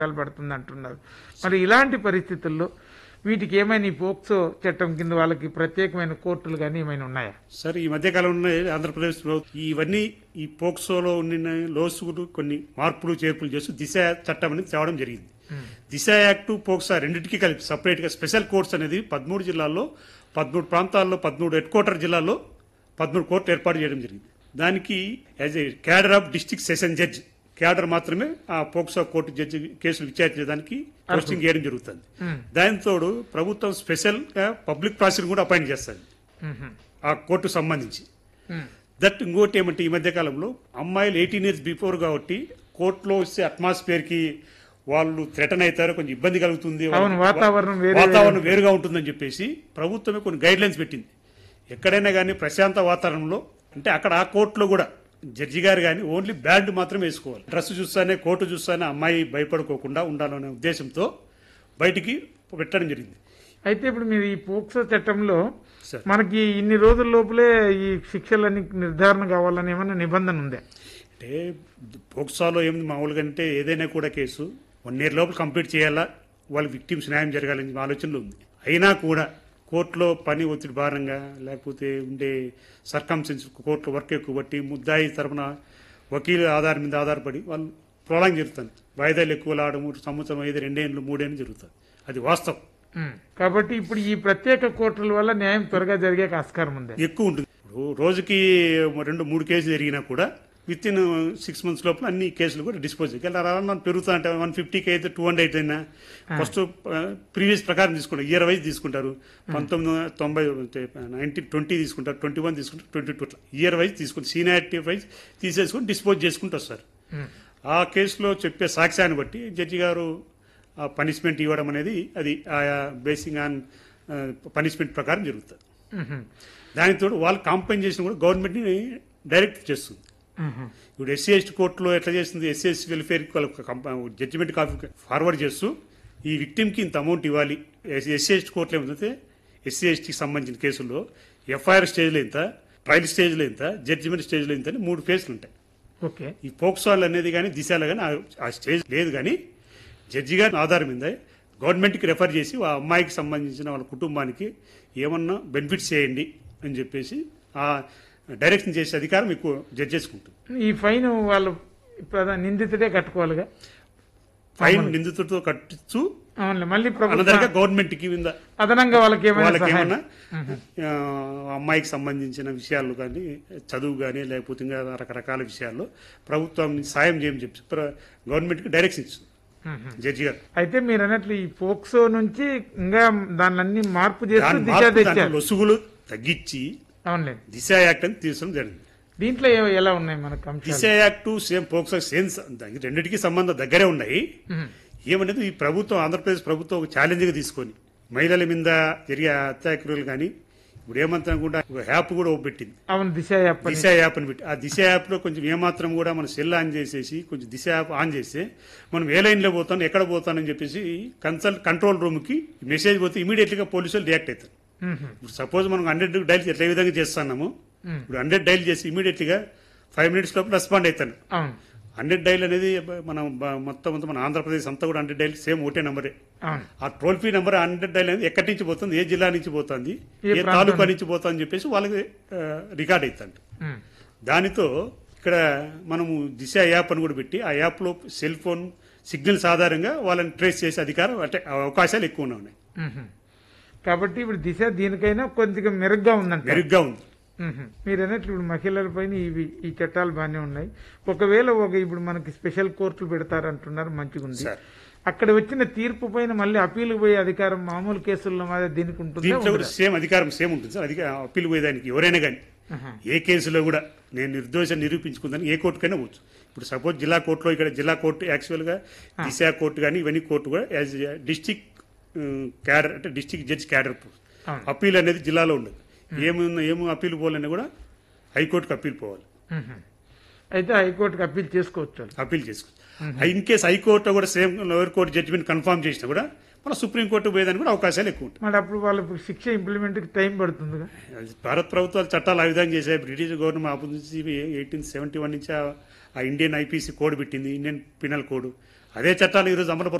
రూపాయలు పడుతుంది అంటున్నారు మరి ఇలాంటి పరిస్థితుల్లో వీటికి ఏమైనా ఈ పోక్సో చట్టం కింద వాళ్ళకి ప్రత్యేకమైన కోర్టులు కానీ ఏమైనా ఉన్నాయా సార్ ఈ మధ్యకాలంలో ఆంధ్రప్రదేశ్ ప్రభుత్వం ఇవన్నీ ఈ పోక్సోలో ఉన్న లోసులు కొన్ని మార్పులు చేర్పులు చేస్తూ దిశ చట్టం అనేది తేవడం జరిగింది దిశ యాక్ట్ పోక్సా రెండింటికి కలిపి సపరేట్ గా స్పెషల్ కోర్ట్స్ అనేది పదమూడు జిల్లాల్లో పదమూడు ప్రాంతాల్లో పదమూడు హెడ్ క్వార్టర్ జిల్లాల్లో పదమూడు కోర్టు ఏర్పాటు చేయడం జరిగింది దానికి as a cadre of district session judge cadre మాత్రమే ఆ పోక్సో కోర్టు జడ్జి కేసులు విచారించడానికి చేయడానికి పోస్టింగ్ చేయడం జరుగుతుంది దానితోడు ప్రభుత్వం స్పెషల్ గా పబ్లిక్ ప్రాసిక్యూటర్ కూడా అపాయింట్ చేస్తుంది ఆ కోర్టుకు సంబంధించి దట్ ఇంకోటి ఏమంటే ఈ మధ్య కాలంలో అమ్మాయిలు ఎయిటీన్ ఇయర్స్ బిఫోర్ కాబట్టి కోర్టులో వస్తే అట్మాస్ఫియర్ కి వాళ్ళు థ్రెటన్ అవుతారు కొంచెం ఇబ్బంది కలుగుతుంది అవును, వాతావరణం వేరే వాతావరణం వేరుగా ఉంటుందని చెప్పేసి ప్రభుత్వమే కొన్ని గైడ్ లైన్స్ పెట్టింది ఎక్కడైనా కానీ ప్రశాంత వాతావరణంలో అంటే అక్కడ ఆ కోర్టులో కూడా జడ్జి గారు కానీ ఓన్లీ బ్యాండ్ మాత్రమే వేసుకోవాలి డ్రెస్ చూస్తానే కోర్టు చూస్తానే అమ్మాయి భయపడుకోకుండా ఉండాలనే ఉద్దేశంతో బయటికి పెట్టడం జరిగింది అయితే ఇప్పుడు మీరు ఈ పోక్సో చట్టంలో సార్. మనకి ఇన్ని రోజుల లోపలే ఈ శిక్షలన్నీ నిర్ధారణ కావాలని ఏమైనా నిబంధన ఉందా అంటే పోక్సాలో ఏం మామూలుగా అంటే ఏదైనా కూడా కేసు వన్ ఇయర్ లోపల కంప్లీట్ చేయాలా వాళ్ళ విక్టిమ్స్ న్యాయం జరగాలని ఆలోచనలో ఉంది అయినా కూడా కోర్టులో పని ఒత్తిడి భారంగా లేకపోతే ఉండే సర్కంసెన్స్ కోర్టులో వర్క్ ఎక్కువ బట్టి ముద్దాయి తరపున వకీలు ఆధారం మీద ఆధారపడి వాళ్ళు ప్రొలాంగ్ జరుగుతుంది వాయిదాలు ఎక్కువ లాడము సంవత్సరం ఐదు రెండేళ్ళు మూడేళ్ళు జరుగుతుంది అది వాస్తవం ఉమ్. కాబట్టి ఇప్పుడు ఈ ప్రత్యేక కోర్టుల వల్ల న్యాయం త్వరగా జరిగే ఆస్కారం ఉంది ఎక్కువ ఉంటుంది రో- రోజుకి రెండు మూడు కేసులు జరిగినా కూడా విత్ ఇన్ సిక్స్ మంత్స్ లోపల అన్ని కేసులు కూడా డిస్పోజ్ అయ్యి పెరుగుతా అంటే వన్ ఫిఫ్టీకి అయితే టూ హండ్రెడ్ అయినా ఫస్ట్ ప్రీవియస్ ప్రకారం తీసుకుంటారు ఇయర్ వైజ్ తీసుకుంటారు పంతొమ్మిది వందల తొంభై నైన్టీన్ ట్వంటీ తీసుకుంటారు ట్వంటీ వన్ తీసుకుంటారు ట్వంటీ టూ ఇయర్ వైజ్ తీసుకుంటారు సీనియారిటీ వైజ్ తీసేసుకుని డిస్పోజ్ చేసుకుంటూ వస్తారు ఆ కేసులో చెప్పే సాక్ష్యాన్ని బట్టి జడ్జి గారు ఆ పనిష్మెంట్ ఇవ్వడం అనేది అది బేసింగ్ ఆన్ పనిష్మెంట్ ప్రకారం జరుగుతుంది ఉహు. దానితో వాళ్ళు కాంపెన్సేషన్ కూడా గవర్నమెంట్ని డైరెక్ట్ చేస్తుంది ఉహు. ఇప్పుడు ఎస్సీ ఎస్టీ కోర్టులో ఎట్లా చేస్తుంది SC ST welfare judgment copy forward చేస్తూ ఈ విక్టిమ్కి ఇంత అమౌంట్ ఇవ్వాలి ఎస్సీ ఎస్టీ కోర్టులో ఏమంటే ఎస్సీ ఎస్టీకి సంబంధించిన కేసుల్లో ఎఫ్ఐఆర్ స్టేజ్లో ఎంత ట్రయల్ స్టేజ్లో ఎంత జడ్జిమెంట్ స్టేజ్లో ఎంత అని మూడు ఫేజ్లు ఉంటాయి ఓకే ఈ పోక్సాల్ అనేది కానీ దిశాలు కానీ ఆ- ఆ స్టేజ్ లేదు కానీ జడ్జి గారి ఆధారం మీద గవర్నమెంట్కి రెఫర్ చేసి ఆ అమ్మాయికి సంబంధించిన వాళ్ళ కుటుంబానికి ఏమన్నా బెనిఫిట్స్ చేయండి అని చెప్పేసి ఆ డైరెక్షన్ చేసే అధికారం ఎక్కువ జడ్జెస్కుంటుంది ఈ ఫైన్ వాళ్ళు ప్రధాన నిందితుడే కట్టుకోవాలిగా ఫైన్ నిందితుడితో కట్టించు అవునులే మళ్ళీ ప్రభుత్వం అనదరగా గవర్నమెంట్ కి మీద అదనంగా వాళ్ళకి ఏమైనా వాళ్ళకి సహాయం ఏమన్నా ఆ, అమ్మాయికి సంబంధించిన విషయాలు కానీ చదువు కానీ లేకపోతే ఇంకా రకరకాల విషయాల్లో ప్రభుత్వం నుంచి సాయం చేయమని చెప్పి ప్ర- గవర్నమెంట్కి డైరెక్షన్ ఇస్తుంది ఉహు. జడ్జి గారు అయితే మీరు అన్నట్లు ఈ పోక్సో నుంచి ఇంకా దాన్ని మార్పు చేస్తూ దాని దిశ మార్పు దాంట్లో తెచ్చారు లొసుగులు తగ్గించి అవునులే దిశ యాక్ట్ అని తీసుకోవడం జరిగింది దీంట్లో ఏ- ఎలా ఉన్నాయి మనకు దిశ అంశాలు యాక్ట్ సేమ్ పోక్సో సేమ్ స- దానికి రెండింటికి సంబంధం దగ్గరే ఉన్నాయి ఉహు. ఏమనేది ఈ ప్రభుత్వం ఆంధ్రప్రదేశ్ ప్రభుత్వం ఒక ఛాలెంజ్గా తీసుకొని మహిళల మీద జరిగే అత్యాక్రులు కానీ ఇప్పుడు ఏమంతా కూడా ఒక యాప్ కూడా ఒకటి పెట్టింది అవును దిశ యాప్ అని. దిశ యాప్ అని పెట్టి ఆ దిశ యాప్ లో కొంచెం ఏమాత్రం కూడా మన సెల్ ఆన్ చేసేసి కొంచెం దిశ యాప్ ఆన్ చేస్తే మనం ఏ లైన్ లో పోతాను ఎక్కడ పోతానని చెప్పేసి కన్సల్ట్ కంట్రోల్ రూమ్ కి మెసేజ్ పోతే ఇమీడియట్ గా పోలీసులు రియాక్ట్ అవుతారు ఉహు. ఇప్పుడు సపోజ్ మనం హండ్రెడ్ డైల్ ఎట్లా విధంగా చేస్తున్నాము ఇప్పుడు హండ్రెడ్ డైల్ చేసి ఇమీడియట్ గా ఫైవ్ మినిట్స్ లోపల రెస్పాండ్ అవుతాను అవును హండ్రెడ్ డైల్ అనేది మనం బ- మొత్తం అంతా మన ఆంధ్రప్రదేశ్ అంతా కూడా హండ్రెడ్ డైల్ సేమ్ ఒకటే నెంబరే అవును ఆ toll free number hundred dial అనేది ఎక్కడి నుంచి పోతుంది ఏ జిల్లా నుంచి పోతుంది ఏ ఏ ప్రాంతం తాలూకా నుంచి పోతుంది అని చెప్పేసి వాళ్ళకి రికార్డ్ అవుతుంది ఉమ్. దానితో ఇక్కడ మనము దిశ యాప్ అని కూడా పెట్టి ఆ యాప్లో సెల్ ఫోన్ సిగ్నల్స్ ఆధారంగా వాళ్ళని ట్రేస్ చేసే అధికారం అంటే అవకాశాలు ఎక్కువ ఉన్నాయి ఉహు. కాబట్టి ఇప్పుడు దిశ దీనికైనా కొద్దిగా మెరుగ్గా ఉందంట మెరుగ్గా ఉంది మ్మ్. మీరు అన్నట్లు ఇప్పుడు మహిళలపైన ఇవి ఈ చట్టాలు బాగానే ఉన్నాయి ఒకవేళ ఒక ఇప్పుడు మనకి స్పెషల్ కోర్టులు పెడతారంటున్నారు మంచిగా ఉంది సార్. అక్కడ వచ్చిన తీర్పు పైన మళ్ళీ అప్పీల్ పోయే అధికారం మామూలు కేసుల్లో మాదిరి దీనికి ఉంటుందా దీంట్లో కూడా ఉండదా? సేమ్ అధికారం సేమ్ ఉంటుంది సార్ అధిక అప్పీల్ పోయేదానికి ఎవరైనా కానీ ఆహా. ఏ కేసులో కూడా నేను నిర్దోషం నిరూపించుకుందని ఏ కోర్టుకైనా పోవచ్చు ఇప్పుడు సపోజ్ జిల్లా కోర్టులో ఇక్కడ జిల్లా కోర్టు యాక్చువల్గా దిశ కోర్టు కానీ ఇవన్నీ కోర్టు కూడా యాజ్ డిస్టిక్ క్యాడర్ అంటే డిస్టిక్ జడ్జ్ క్యాడర్ అవును. అప్పీల్ అనేది జిల్లాలో ఉండదు ఏమున్నా ఏమి అప్పీల్ పోవాలన్నా కూడా హైకోర్టుకి అప్పీల్ పోవాలి మ్మ్. అయితే హైకోర్టుకి అప్పీల్ చేసుకోవచ్చు వాళ్ళు. అప్పీల్ చేసుకోవచ్చు ఇన్ కేసు హైకోర్టు కూడా same lower court judgment confirm చేసినా కూడా మన సుప్రీంకోర్టు పోయేదానికి కూడా అవకాశాలు ఎక్కువ ఉంటాయి మరి అప్పుడు వాళ్ళకి శిక్ష ఇంప్లిమెంట్కి టైం పడుతుందిగా అది భారత ప్రభుత్వాలు చట్టాలు ఆ విధంగా చేశాయి బ్రిటిష్ గవర్నమెంట్ అప్పుడు నుంచి ఎయిటీన్ సెవెంటీ వన్ నుంచి ఆ- ఆ ఇండియన్ ఐపీసీ కోడ్ పెట్టింది ఇండియన్ పినల్ కోడ్ అదే చట్టాలు ఈరోజు అమలు